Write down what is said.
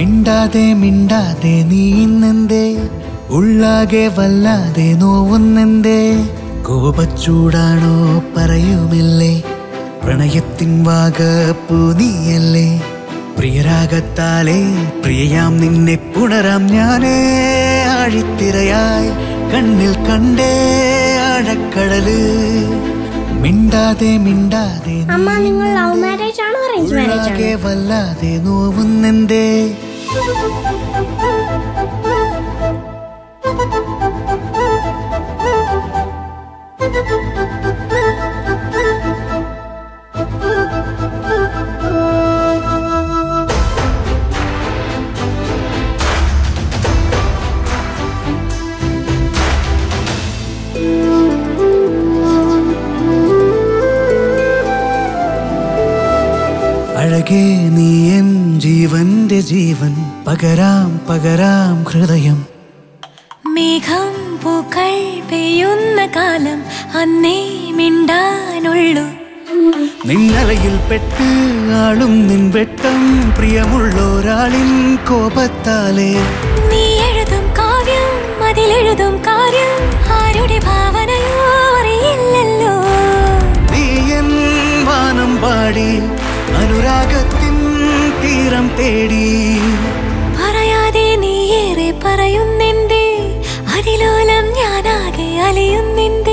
മിണ്ടാതെ മിണ്ടാതെ നീ ഇന്നെന്തേ ഉള്ളാകെ വല്ലാതെ നോവുന്നെന്തേ കോപച്ചൂടാണോ പറയുമില്ലേ പ്രണയത്തിൻ വാഗപ്പൂ നീയല്ലേ പ്രിയരാഗത്താലേ പ്രിയയാം നിന്നെ പുണരാം ഞാനേ ആഴിത്തിരയായി കണ്ണിൽ കണ്ടേ ആഴക്കടല് മിണ്ടാതെ മിണ്ടാതെ നീ അമ്മ നിങ്ങൾ ലവ് മാരേജ് ആണോ അറേഞ്ച് മാരേജ് ആണോ ഉള്ളാകെ വല്ലാതെ നോവുന്നെന്തേ അഴകേ നീ എൻ ജീവന്റെ ജീവൻ പകരാം പകരാം ഹൃദയം മേഘം പൂക്കൾ പെയ്യുന്ന കാലം അന്നേ മിണ്ടാനുള്ളൂ നിന്നലയിൽ പെട്ട് ആളും നിൻ വെട്ടം പ്രിയമുള്ളൊരാളിൻ കോപത്താലേ നീ എഴുതും കാവ്യം അതിലെഴുതും കാര്യം ആരുടെ ഭാവനയോ അറിയില്ലല്ലോ നീ എൻ വാനം പാടി അനുരാഗത്തിൻ തീരം തേടി പറയാതെ നീ ഏറെ പറയുന്നെന്തേ അതിലോലം ഞാനാകെ അലയുന്നെന്തേ